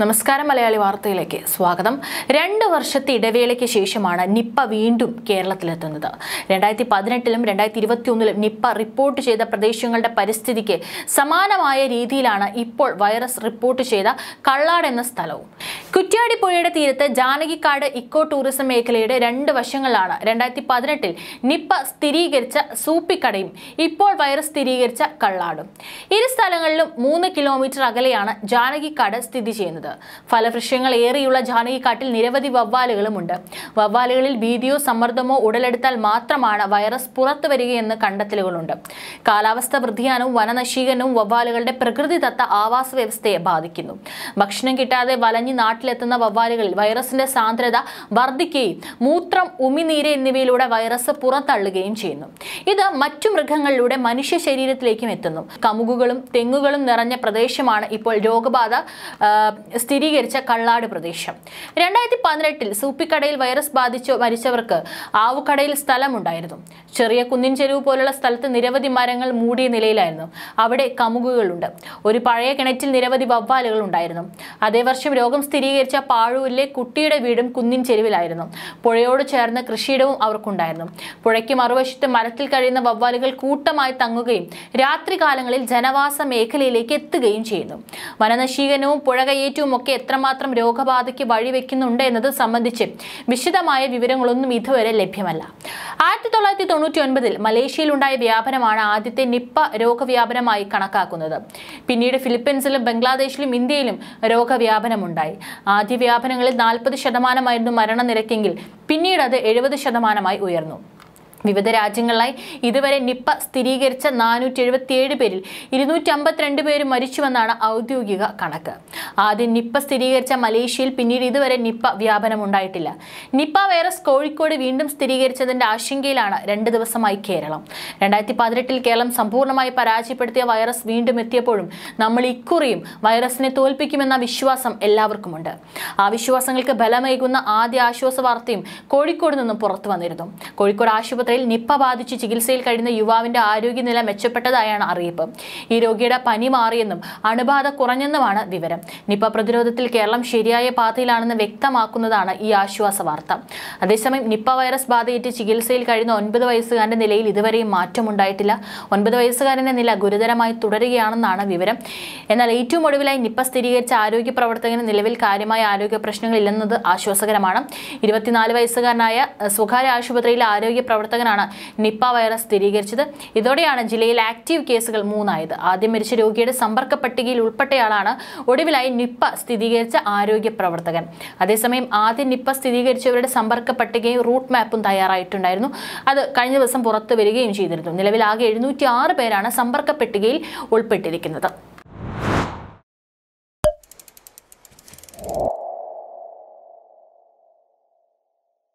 നമസ്കാരം മലയാളി വാർത്തയിലേക്ക് സ്വാഗതം രണ്ട് വർഷത്തെ ഇടവേളയ്ക്ക് ശേഷമാണ് നിപ്പ വീണ്ടും കേരളത്തിലെത്തുന്നത് രണ്ടായിരത്തി പതിനെട്ടിലും രണ്ടായിരത്തി ഇരുപത്തി ഒന്നിലും നിപ്പ റിപ്പോർട്ട് ചെയ്ത പ്രദേശങ്ങളുടെ പരിസ്ഥിതിക്ക് സമാനമായ രീതിയിലാണ് ഇപ്പോൾ വൈറസ് റിപ്പോർട്ട് ചെയ്ത കള്ളാട് എന്ന സ്ഥലവും കുറ്റ്യാടി പുഴയുടെ തീരത്ത് ജാനകിക്കാട് ഇക്കോ ടൂറിസം മേഖലയുടെ രണ്ട് വശങ്ങളിലാണ് രണ്ടായിരത്തി പതിനെട്ടിൽ നിപ്പ സ്ഥിരീകരിച്ച സൂപ്പിക്കടയും ഇപ്പോൾ വൈറസ് സ്ഥിരീകരിച്ച കള്ളാടും ഇരു സ്ഥലങ്ങളിലും മൂന്ന് കിലോമീറ്റർ അകലെയാണ് ജാനകിക്കാട് സ്ഥിതി ചെയ്യുന്നത് ഫലവൃക്ഷങ്ങൾ ഏറെയുള്ള ജാനകിക്കാട്ടിൽ നിരവധി വവ്വാലുകളുമുണ്ട് വവ്വാലുകളിൽ ഭീതിയോ സമ്മർദ്ദമോ ഉടലെടുത്താൽ മാത്രമാണ് വൈറസ് പുറത്തു വരികയെന്ന് കണ്ടെത്തലുകളുണ്ട് കാലാവസ്ഥ വ്യതിയാനവും വനനശീകരണവും വവ്വാലുകളുടെ പ്രകൃതിദത്ത ആവാസ വ്യവസ്ഥയെ ബാധിക്കുന്നു ഭക്ഷണം കിട്ടാതെ വലഞ്ഞ് നാട്ടിലെത്തുന്ന വവ്വാലുകളിൽ വൈറസിന്റെ സാന്ദ്രത വർദ്ധിക്കുകയും മൂത്രം ഉമിനീര് എന്നിവയിലൂടെ വൈറസ് പുറത്തള്ളുകയും ചെയ്യുന്നു ഇത് മറ്റു മൃഗങ്ങളിലൂടെ മനുഷ്യ ശരീരത്തിലേക്കും എത്തുന്നു കമുകുകളും തെങ്ങുകളും നിറഞ്ഞ പ്രദേശമാണ് ഇപ്പോൾ രോഗബാധ ആ, സ്ഥിരീകരിച്ച കള്ളാട് പ്രദേശം രണ്ടായിരത്തി പതിനെട്ടിൽ സൂപ്പിക്കടയിൽ വൈറസ് ബാധിച്ചു മരിച്ചവർക്ക് ആവുകടയിൽ സ്ഥലമുണ്ടായിരുന്നു ചെറിയ കുന്നിൻ ചെരുവ് പോലുള്ള സ്ഥലത്ത് നിരവധി മരങ്ങൾ മൂടിയ നിലയിലായിരുന്നു അവിടെ കമുകുകളുണ്ട് ഒരു പഴയ കിണറ്റിൽ നിരവധി വവ്വാലുകൾ ഉണ്ടായിരുന്നു അതേ വർഷം രോഗം സ്ഥിരീകരിച്ച പാഴൂരിലെ കുട്ടിയുടെ വീടും കുന്നിൻ ചെരുവിലായിരുന്നു പുഴയോട് ചേർന്ന് കൃഷിയിടവും അവർക്കുണ്ടായിരുന്നു പുഴയ്ക്ക് മറുവശത്ത് മരത്തിൽ കഴിയുന്ന വവ്വാലുകൾ കൂട്ടമായി തങ്ങുകയും രാത്രികാലങ്ങളിൽ ജനവാസ മേഖലയിലേക്ക് എത്തുകയും ചെയ്യുന്നു വനനശീകരണവും പുഴ കയ്യേറ്റവും ഒക്കെ എത്രമാത്രം രോഗബാധയ്ക്ക് വഴിവെക്കുന്നുണ്ട് എന്നത് സംബന്ധിച്ച് വിശദമായ വിവരങ്ങളൊന്നും ഇതുവരെ ലഭ്യമല്ല ആയിരത്തി തൊള്ളായിരത്തി തൊണ്ണൂറ്റി ഒൻപതിൽ മലേഷ്യയിലുണ്ടായ വ്യാപനമാണ് ആദ്യത്തെ നിപ്പ രോഗവ്യാപനമായി കണക്കാക്കുന്നത് പിന്നീട് ഫിലിപ്പീൻസിലും ബംഗ്ലാദേശിലും ഇന്ത്യയിലും രോഗവ്യാപനമുണ്ടായി ആദ്യ വ്യാപനങ്ങളിൽ നാൽപ്പത് ശതമാനമായിരുന്നു മരണനിരക്കെങ്കിൽ പിന്നീട് അത് എഴുപത് ശതമാനമായി ഉയർന്നു വിവിധ രാജ്യങ്ങളിലായി ഇതുവരെ നിപ്പ സ്ഥിരീകരിച്ച നാനൂറ്റി എഴുപത്തിയേഴ് പേരിൽ ഇരുന്നൂറ്റി അമ്പത്തിരണ്ട് പേര് മരിച്ചുവെന്നാണ് ഔദ്യോഗിക കണക്ക് ആദ്യം നിപ്പ സ്ഥിരീകരിച്ച മലേഷ്യയിൽ പിന്നീട് ഇതുവരെ നിപ്പ വ്യാപനമുണ്ടായിട്ടില്ല നിപ്പ വൈറസ് കോഴിക്കോട് വീണ്ടും സ്ഥിരീകരിച്ചതിന്റെ ആശങ്കയിലാണ് രണ്ട് ദിവസമായി കേരളം രണ്ടായിരത്തി പതിനെട്ടിൽ കേരളം സമ്പൂർണ്ണമായി പരാജയപ്പെടുത്തിയ വൈറസ് വീണ്ടും എത്തിയപ്പോഴും നമ്മൾ ഇക്കുറിയും വൈറസിനെ തോൽപ്പിക്കുമെന്ന വിശ്വാസം എല്ലാവർക്കുമുണ്ട് ആ വിശ്വാസങ്ങൾക്ക് ബലമേകുന്ന ആദ്യ ആശ്വാസ വാർത്തയും കോഴിക്കോട് നിന്നും പുറത്തു വന്നിരുന്നു കോഴിക്കോട് ആശുപത്രിയിൽ നിപ്പ ബാധിച്ച് ചികിത്സയിൽ കഴിയുന്ന യുവാവിന്റെ ആരോഗ്യനില മെച്ചപ്പെട്ടതായാണ് അറിയിപ്പ് ഈ രോഗിയുടെ പനി മാറിയെന്നും അണുബാധ കുറഞ്ഞെന്നുമാണ് വിവരം നിപ്പ പ്രതിരോധത്തിൽ കേരളം ശരിയായ പാതയിലാണെന്ന് വ്യക്തമാക്കുന്നതാണ് ഈ ആശ്വാസ വാർത്ത അതേസമയം നിപ്പ വൈറസ് ബാധയേറ്റ് ചികിത്സയിൽ കഴിയുന്ന ഒൻപത് വയസ്സുകാരന്റെ നിലയിൽ ഇതുവരെയും മാറ്റമുണ്ടായിട്ടില്ല ഒൻപത് വയസ്സുകാരന്റെ നില ഗുരുതരമായി തുടരുകയാണെന്നാണ് വിവരം എന്നാൽ ഏറ്റവും ഒടുവിലായി നിപ്പ സ്ഥിരീകരിച്ച ആരോഗ്യ പ്രവർത്തകന് നിലവിൽ കാര്യമായ ആരോഗ്യ പ്രശ്നങ്ങളില്ലെന്നത് ആശ്വാസകരമാണ് ഇരുപത്തിനാല് വയസ്സുകാരനായ അഹ്, സ്വകാര്യ ആശുപത്രിയിലെ ആരോഗ്യ പ്രവർത്തകനാണ് നിപ്പ വൈറസ് സ്ഥിരീകരിച്ചത് ഇതോടെയാണ് ജില്ലയിൽ ആക്റ്റീവ് കേസുകൾ മൂന്നായത് ആദ്യം മരിച്ച രോഗിയുടെ സമ്പർക്ക പട്ടികയിൽ ഉൾപ്പെട്ടയാളാണ് ഒടുവിലായി നിപ്പ സ്ഥിരീകരിച്ച ആരോഗ്യ പ്രവർത്തകൻ അതേസമയം ആദ്യം നിപ്പ സ്ഥിരീകരിച്ചവരുടെ സമ്പർക്ക പട്ടികയും റൂട്ട് മാപ്പും തയ്യാറായിട്ടുണ്ടായിരുന്നു അത് കഴിഞ്ഞ ദിവസം പുറത്തു വരികയും ചെയ്തിരുന്നു നിലവിൽ ആകെ എഴുന്നൂറ്റി ആറ് പേരാണ് സമ്പർക്ക പട്ടികയിൽ ഉൾപ്പെട്ടിരിക്കുന്നത്